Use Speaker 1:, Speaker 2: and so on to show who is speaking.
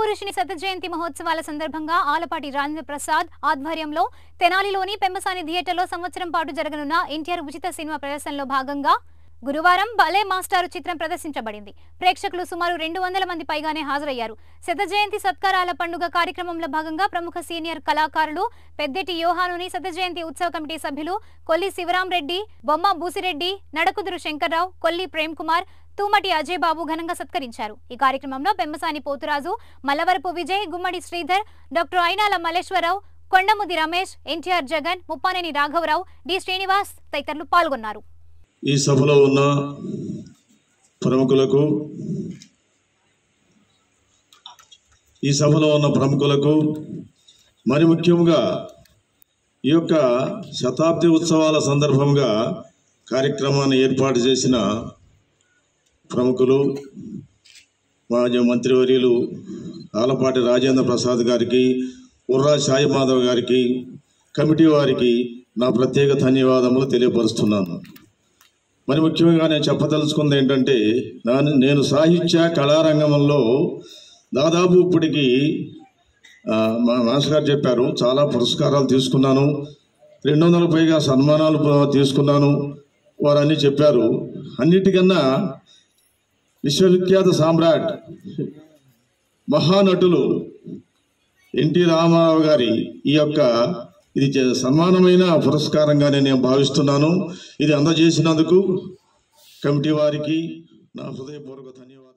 Speaker 1: పురుషుని శత జయంతి మహోత్సవాల సందర్భంగా ఆలపాటి రాజేంద్ర ప్రసాద్ ఆధ్వర్యంలో తెనాలిలోని పెంబసాని థియేటర్లో సంవత్సరం పాటు జరగనున్న ఎన్టీఆర్ ఉచిత సినిమా ప్రదర్శనలో భాగంగా గురువారం భలే మాస్టారు చిత్రం ప్రదర్శించబడింది ప్రేక్షకులు సుమారు రెండు వందల మంది పైగానే హాజరయ్యారు శత జయంతి సత్కారాల పండుగ కార్యక్రమంలో భాగంగా ప్రముఖ సీనియర్ కళాకారులు పెద్దటి యోహానుని శత జయంతి ఉత్సవ కమిటీ సభ్యులు కొల్లి శివరాం రెడ్డి బొమ్మ బూసిరెడ్డి నడకుదురు శంకర్రావు కొల్లి ప్రేమ్ కుమార్ తూమటి అజయ్ బాబు ఘనంగా సత్కరించారు ఈ కార్యక్రమంలో పెమ్మసాని పోతురాజు మల్లవరపు విజయ్ గుమ్మడి శ్రీధర్ డాక్టర్ అయినాల మల్లేశ్వరరావు కొండముది రమేష్ ఎన్టీఆర్ జగన్ ముప్పానేని రాఘవరావు డి శ్రీనివాస్ తదితరులు పాల్గొన్నారు
Speaker 2: ఈ సభలో ఉన్న ప్రముఖులకు ఈ సభలో ఉన్న ప్రముఖులకు మరి ముఖ్యంగా ఈ యొక్క శతాబ్ది ఉత్సవాల సందర్భంగా కార్యక్రమాన్ని ఏర్పాటు చేసిన ప్రముఖులు మాజీ మంత్రివర్యులు ఆలపాటి రాజేంద్ర ప్రసాద్ గారికి ఉర్రా సాయి మాధవ్ గారికి కమిటీ వారికి నా ప్రత్యేక ధన్యవాదములు తెలియపరుస్తున్నాను మరి ముఖ్యంగా నేను చెప్పదలుచుకుంది ఏంటంటే నా- నేను సాహిత్య కళారంగంలో దాదాపు ఇప్పటికి ఆ, మా మాస్టర్ గారు చెప్పారు చాలా పురస్కారాలు తీసుకున్నాను రెండు వందల పైగా సన్మానాలు ప- తీసుకున్నాను వారు అన్నీ చెప్పారు అన్నిటికన్నా విశ్వవిఖ్యాత సామ్రాట్ మహానటులు ఎన్టీ రామారావు గారి ఈ యొక్క ఇది చే- సన్మానమైన పురస్కారంగానే నేను భావిస్తున్నాను ఇది అందజేసినందుకు కమిటీ వారికి నా హృదయపూర్వక ధన్యవాదాలు